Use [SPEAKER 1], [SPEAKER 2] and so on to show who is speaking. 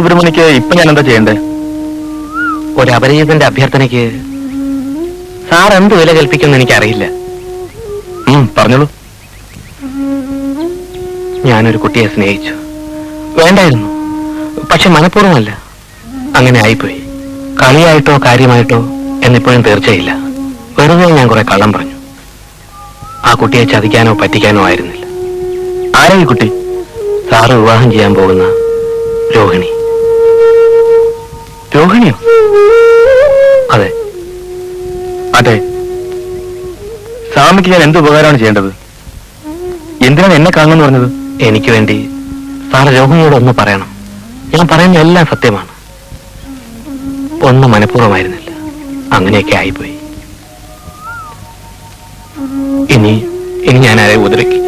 [SPEAKER 1] സുബ്രഹ്മണിക്ക് ഇപ്പൊ ഞാൻ എന്താ ചെയ്യണ്ടേ
[SPEAKER 2] ഒരു അപരിചിതന്റെ അഭ്യർത്ഥനയ്ക്ക് സാർ എന്ത് വില കൽപ്പിക്കുമെന്ന് എനിക്കറിയില്ല
[SPEAKER 1] ഉം, പറഞ്ഞോളൂ
[SPEAKER 2] ഞാനൊരു കുട്ടിയെ സ്നേഹിച്ചു വേണ്ടായിരുന്നു പക്ഷെ മനഃപൂർവ്വമല്ല അങ്ങനെ ആയിപ്പോയി കളിയായിട്ടോ കാര്യമായിട്ടോ എന്നിപ്പോഴും തീർച്ചയില്ല വെറുതെ ഞാൻ കുറെ കള്ളം പറഞ്ഞു ആ കുട്ടിയെ ചതിക്കാനോ പറ്റിക്കാനോ ആയിരുന്നില്ല
[SPEAKER 1] ആരാ ഈ കുട്ടി
[SPEAKER 2] സാറ് വിവാഹം ചെയ്യാൻ പോകുന്ന രോഹിണി
[SPEAKER 1] രോഹിണിയോ
[SPEAKER 2] അതെ
[SPEAKER 1] അതെ സ്വാമിക്ക് ഞാൻ എന്ത് ഉപകാരമാണ് ചെയ്യേണ്ടത് എന്തിനാണ് എന്നെ കാണണമെന്ന് പറഞ്ഞത്
[SPEAKER 2] എനിക്ക് വേണ്ടി സാർ രോഹിണിയോട് ഒന്ന് പറയണം ഞാൻ പറയുന്ന എല്ലാം സത്യമാണ് ഒന്നും മനഃപൂർവ്വമായിരുന്നില്ല അങ്ങനെയൊക്കെ ആയിപ്പോയി ഇനി ഇനി ഞാൻ ആരെ ഉപദ്രവിക്കും